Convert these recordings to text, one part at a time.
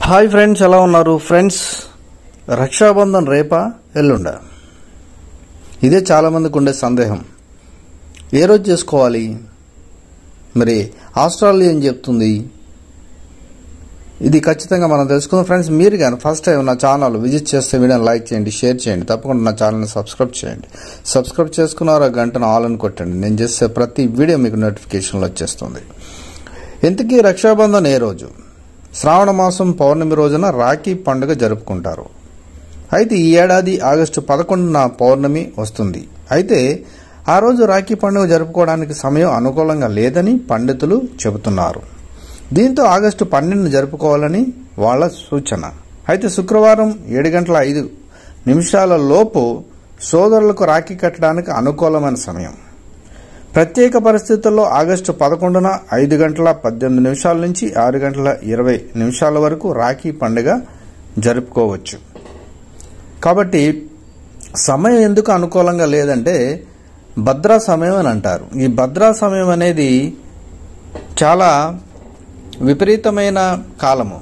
hi friends ఎలా ఉన్నారు friends Rakshabandhan రేపా ఎల్లుండా ఇదే చాలామందికి ఉండే సందేహం ఏ రోజు చేసుకోవాలి మరి ఆస్ట్రేలియా ఏం చెప్తుంది ఇది ఖచ్చితంగా మనం తెలుసుకుందాం ఫ్రెండ్స్ మీరు కానీ ఫస్ట్ టైం నా ఛానల్ విజిట్ చేస్తే వీడియోని లైక్ చేయండి షేర్ చేయండి తప్పకుండా నా ఛానల్ని సబ్స్క్రైబ్ చేయండి సబ్స్క్రైబ్ చేసుకున్నారు ఆ గంటను ఆల్ అని కొట్టండి నేను చేసే ప్రతి వీడియో మీకు నోటిఫికేషన్లో వచ్చేస్తుంది ఇంతకీ రక్షాబంధన్ ఏ రోజు శ్రావణ మాసం పౌర్ణమి రోజున రాఖీ పండుగ జరుపుకుంటారు అయితే ఈ ఏడాది ఆగస్టు పదకొండున పౌర్ణమి వస్తుంది అయితే ఆ రోజు రాఖీ పండుగ జరుపుకోవడానికి సమయం అనుకూలంగా లేదని పండితులు చెబుతున్నారు దీంతో ఆగస్టు పన్నెండున జరుపుకోవాలని వాళ్ళ సూచన అయితే శుక్రవారం ఏడు గంటల ఐదు నిమిషాల లోపు సోదరులకు రాఖీ కట్టడానికి అనుకూలమైన సమయం ప్రత్యేక పరిస్థితుల్లో ఆగస్టు పదకొండున ఐదు గంటల పద్దెనిమిది నిమిషాల నుంచి ఆరు గంటల ఇరవై నిమిషాల వరకు రాఖీ పండుగ జరుపుకోవచ్చు కాబట్టి సమయం ఎందుకు అనుకూలంగా లేదంటే భద్రా సమయం అని అంటారు ఈ భద్రా సమయం అనేది చాలా విపరీతమైన కాలము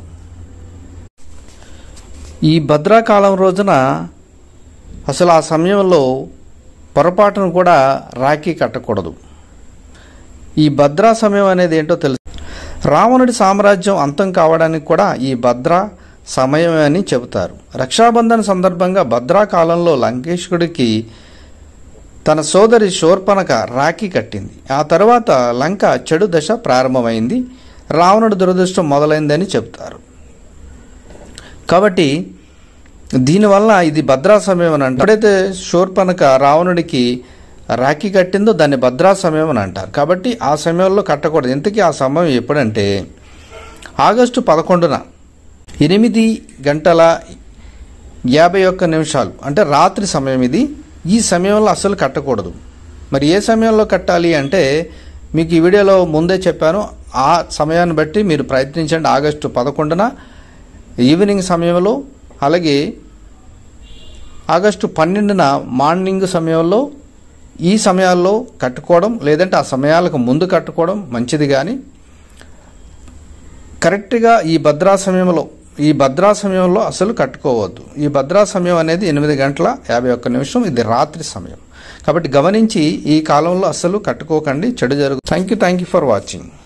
ఈ భద్రా కాలం రోజున అసలు ఆ సమయంలో పొరపాటును కూడా రాఖీ కట్టకూడదు ఈ భద్రా సమయం అనేది ఏంటో తెలుసు రావణుడి సామ్రాజ్యం అంతం కావడానికి కూడా ఈ భద్రా సమయం అని చెబుతారు రక్షాబంధన్ సందర్భంగా భద్రా కాలంలో లంకేశ్వరుడికి తన సోదరి శూర్పణక రాఖీ కట్టింది ఆ తర్వాత లంక చెడు దశ ప్రారంభమైంది రావణుడి దురదృష్టం మొదలైందని చెబుతారు కాబట్టి దీనివల్ల ఇది భద్రా సమయం అని అంటారు ఎప్పుడైతే శూర్పణక రావణుడికి రాఖీ కట్టిందో దాన్ని భద్రా సమయం అని అంటారు కాబట్టి ఆ సమయంలో కట్టకూడదు ఇంతకీ ఆ సమయం ఎప్పుడంటే ఆగస్టు పదకొండున ఎనిమిది గంటల యాభై ఒక్క నిమిషాలు అంటే రాత్రి సమయం ఇది ఈ సమయంలో అసలు కట్టకూడదు మరి ఏ సమయంలో కట్టాలి అంటే మీకు ఈ వీడియోలో ముందే చెప్పాను ఆ సమయాన్ని బట్టి మీరు ప్రయత్నించండి ఆగస్టు పదకొండున ఈవినింగ్ సమయంలో అలాగే ఆగస్టు పన్నెండున మార్నింగ్ సమయంలో ఈ సమయాల్లో కట్టుకోవడం లేదంటే ఆ సమయాలకు ముందు కట్టుకోవడం మంచిది కానీ కరెక్ట్గా ఈ భద్రా సమయంలో ఈ భద్రా సమయంలో అసలు కట్టుకోవద్దు ఈ భద్రా సమయం అనేది ఎనిమిది గంటల యాభై ఒక్క నిమిషం ఇది రాత్రి సమయం కాబట్టి గమనించి ఈ కాలంలో అసలు కట్టుకోకండి చెడు జరుగు thank you thank you for watching